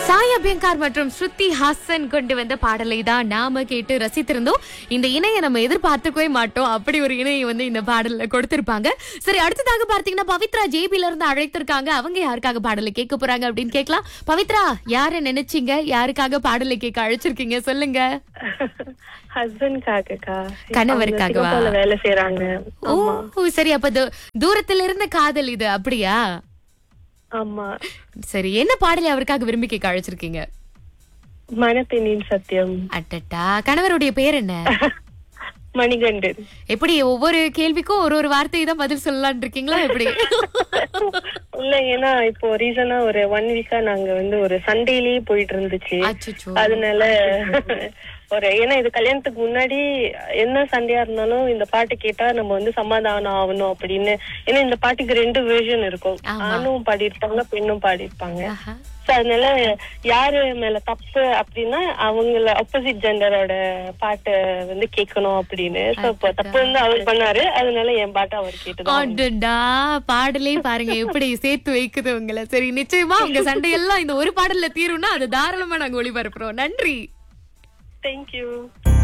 சாயா பியங்கார் மற்றும் ஸ்ருதி ஹாசன் கொண்டு வந்த பாடலை தான் நாம கேட்டு ரசித்திருந்தோம் இந்த இணையை நம்ம எதிர்பார்த்துக்கவே மாட்டோம் அப்படி ஒரு இணையை வந்து இந்த பாடல்ல கொடுத்திருப்பாங்க சரி அடுத்ததாக பார்த்தீங்கன்னா பவித்ரா ஜேபில இருந்து அழைத்திருக்காங்க அவங்க யாருக்காக பாடலை கேட்க போறாங்க அப்படின்னு கேட்கலாம் பவித்ரா யார நினைச்சீங்க யாருக்காக பாடலை கேட்க அழைச்சிருக்கீங்க சொல்லுங்க ஹஸ்பண்ட்காகக்கா கணவருக்காகவா? அவங்க சிங்கப்பூர்ல வேலை செய்யறாங்க ஓ ஓ, சரி அப்ப தூ- தூரத்துல இருந்த காதல் இது அப்படியா ஆமா சரி என்ன பாடலை அவருக்காக விரும்பி கேட்க அழைச்சிருக்கீங்க மனத்தினின் சத்தியம் அட்டட்டா கணவருடைய பேர் என்ன மணிகண்டன் எப்படி ஒவ்வொரு கேள்விக்கும் ஒரு ஒரு வார்த்தை தான் பதில் சொல்லலாம்னு இருக்கீங்களா எப்படி இல்ல ஏன்னா இப்போ ரீசனா ஒரு ஒன் வீக்கா நாங்க வந்து ஒரு சண்டேலயே போயிட்டு இருந்துச்சு அச்சச்சோ. அதனால ஒரு ஏன்னா இது கல்யாணத்துக்கு முன்னாடி என்ன சண்டையா இருந்தாலும் இந்த பாட்டு கேட்டா நம்ம வந்து சமாதானம் ஆகணும் அப்படின்னு ஏன்னா இந்த பாட்டுக்கு ரெண்டு வெர்ஷன் இருக்கும் ஆமா. ஆணும் பாடியிருப்பாங்க பெண்ணும் பாடியிருப்பாங்க ஆஹா. So, அதனால யாரு மேல தப்பு அப்படின்னா அவங்கள ஆப்போசிட் ஜெண்டரோட பாட்டை வந்து கேட்கணும் அப்படின்னு சோ இப்போ தப்பு வந்து அவர் பண்ணாரு அதனால என் பாட்டை அவர் கேட்டுதான் அடடா பாடலே பாருங்க எப்படி சேர்த்து வைக்குது உங்களை சரி நிச்சயமா உங்க சண்டையெல்லாம் இந்த ஒரு பாடல்ல தீரும்னா அது தாராளமா நாங்க ஒளிபரப்புறோம் நன்றி தேங்க்யூ